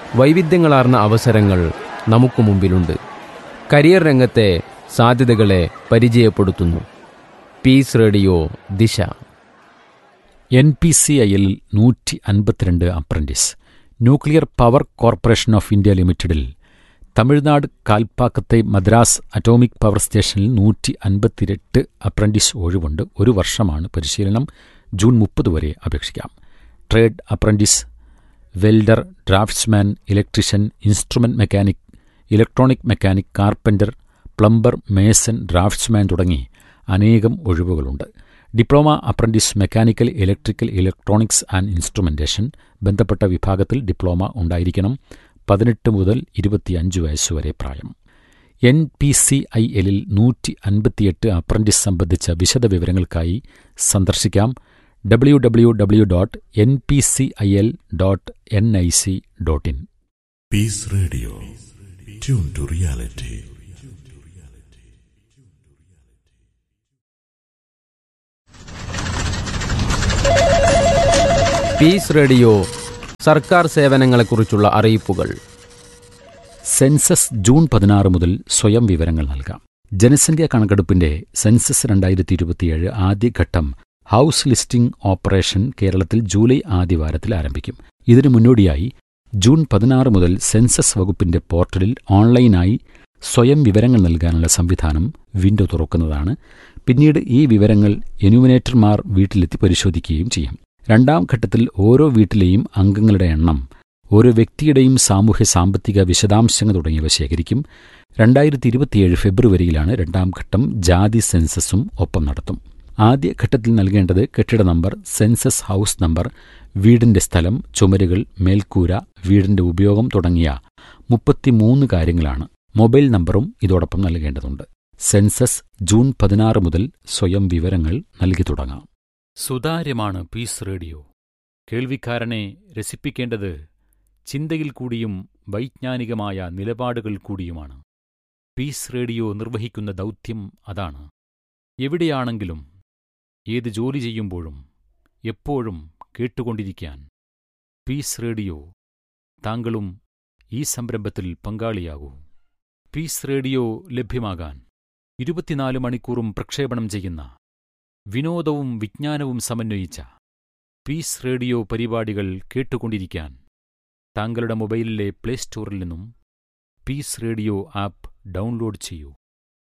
വൈവിധ്യങ്ങളാർന്ന അവസരങ്ങൾ നമുക്ക് മുമ്പിലുണ്ട് കരിയർ രംഗത്തെ സാധ്യതകളെ പരിചയപ്പെടുത്തുന്നു Peace Radio Disha N P C ഐയിൽ നൂറ്റി അൻപത്തിരണ്ട് apprentice Nuclear Power Corporation of India ലിമിറ്റഡിൽ തമിഴ്നാട് കാൽപ്പാക്കത്തെ മദ്രാസ് അറ്റോമിക് പവർ സ്റ്റേഷനിൽ നൂറ്റി അൻപത്തിരട്ട് അപ്രന്റീസ് ഒഴിവുണ്ട് ഒരു വർഷമാണ് പരിശീലനം ജൂൺ മുപ്പത് വരെ അപേക്ഷിക്കാം trade apprentice welder draughtsman electrician instrument mechanic electronic mechanic carpenter plumber mason draughtsman തുടങ്ങി അനേകം ഒഴിവുകളുണ്ട് diploma apprentice mechanical electrical electronics and instrumentation ബന്ധപ്പെട്ട വിഭാഗത്തിൽ ഡിപ്ലോമ ഉണ്ടായിരിക്കണം പതിനെട്ട് മുതൽ ഇരുപത്തിയഞ്ച് വയസ്സുവരെ പ്രായം എൻ പി സി ഐ എല്ലിൽ നൂറ്റി അൻപത്തിയെട്ട് അപ്രന്റീസ് സംബന്ധിച്ച വിശദവിവരങ്ങൾക്കായി സന്ദർശിക്കാം W W W dot N P C I L dot N I C dot in Peace Radio. Tune to reality. Peace Radio സർക്കാർ സേവനങ്ങളെക്കുറിച്ചുള്ള അറിയിപ്പുകൾ സെൻസസ് ജൂൺ പതിനാറ് മുതൽ സ്വയം വിവരങ്ങൾ നൽകാം ജനസംഖ്യാ കണക്കെടുപ്പിന്റെ സെൻസസ് രണ്ടായിരത്തി ഇരുപത്തിയേഴ് ആദ്യഘട്ടം ഹൗസ് ലിസ്റ്റിംഗ് ഓപ്പറേഷൻ കേരളത്തിൽ ജൂലൈ ആദ്യവാരത്തിൽ ആരംഭിക്കും ഇതിനു മുന്നോടിയായി ജൂൺ പതിനാറ് മുതൽ സെൻസസ് വകുപ്പിന്റെ പോർട്ടലിൽ ഓൺലൈനായി സ്വയം വിവരങ്ങൾ നൽകാനുള്ള സംവിധാനം വിൻഡോ തുറക്കുന്നതാണ് പിന്നീട് ഈ വിവരങ്ങൾ എന്യൂമിനേറ്റർമാർ വീട്ടിലെത്തി പരിശോധിക്കുകയും ചെയ്യും രണ്ടാം ഘട്ടത്തിൽ ഓരോ വീട്ടിലെയും അംഗങ്ങളുടെ എണ്ണം ഓരോ വ്യക്തിയുടെയും സാമൂഹ്യ സാമ്പത്തിക വിശദാംശങ്ങൾ തുടങ്ങിയവ ശേഖരിക്കും രണ്ടായിരത്തി ഇരുപത്തിയേഴ് ഫെബ്രുവരിയിലാണ് രണ്ടാം ഘട്ടം ജാതി സെൻസസും ഒപ്പം നടത്തും ആദ്യ ഘട്ടത്തിൽ നൽകേണ്ടത് കെട്ടിട നമ്പർ സെൻസസ് ഹൗസ് നമ്പർ വീടിന്റെ സ്ഥലം ചുമരുകൾ മേൽക്കൂര വീടിന്റെ ഉപയോഗം തുടങ്ങിയ മുപ്പത്തിമൂന്ന് കാര്യങ്ങളാണ് മൊബൈൽ നമ്പറും ഇതോടൊപ്പം നൽകേണ്ടതുണ്ട് സെൻസസ് ജൂൺ പതിനാറ് മുതൽ സ്വയം വിവരങ്ങൾ നൽകി തുടങ്ങാം സുതാര്യമാണ് പീസ് റേഡിയോ കേൾവിക്കാരനെ രസിപ്പിക്കേണ്ടത് ചിന്തയിൽ കൂടിയും വൈജ്ഞാനികമായ നിലപാടുകൾ കൂടിയുമാണ് പീസ് റേഡിയോ നിർവഹിക്കുന്ന ദൗത്യം അതാണ് എവിടെയാണെങ്കിലും ഏത് ജോലി ചെയ്യുമ്പോഴും എപ്പോഴും കേട്ടുകൊണ്ടിരിക്കാൻ പീസ് റേഡിയോ താങ്കളും ഈ സംരംഭത്തിൽ പങ്കാളിയാകൂ പീസ് റേഡിയോ ലഭ്യമാകാൻ ഇരുപത്തിനാല് മണിക്കൂറും പ്രക്ഷേപണം ചെയ്യുന്ന വിനോദവും വിജ്ഞാനവും സമന്വയിച്ച പീസ് റേഡിയോ പരിപാടികൾ കേട്ടുകൊണ്ടിരിക്കാൻ താങ്കളുടെ മൊബൈലിലെ പ്ലേ സ്റ്റോറിൽ നിന്നും പീസ് റേഡിയോ ആപ്പ് ഡൗൺലോഡ് ചെയ്യൂ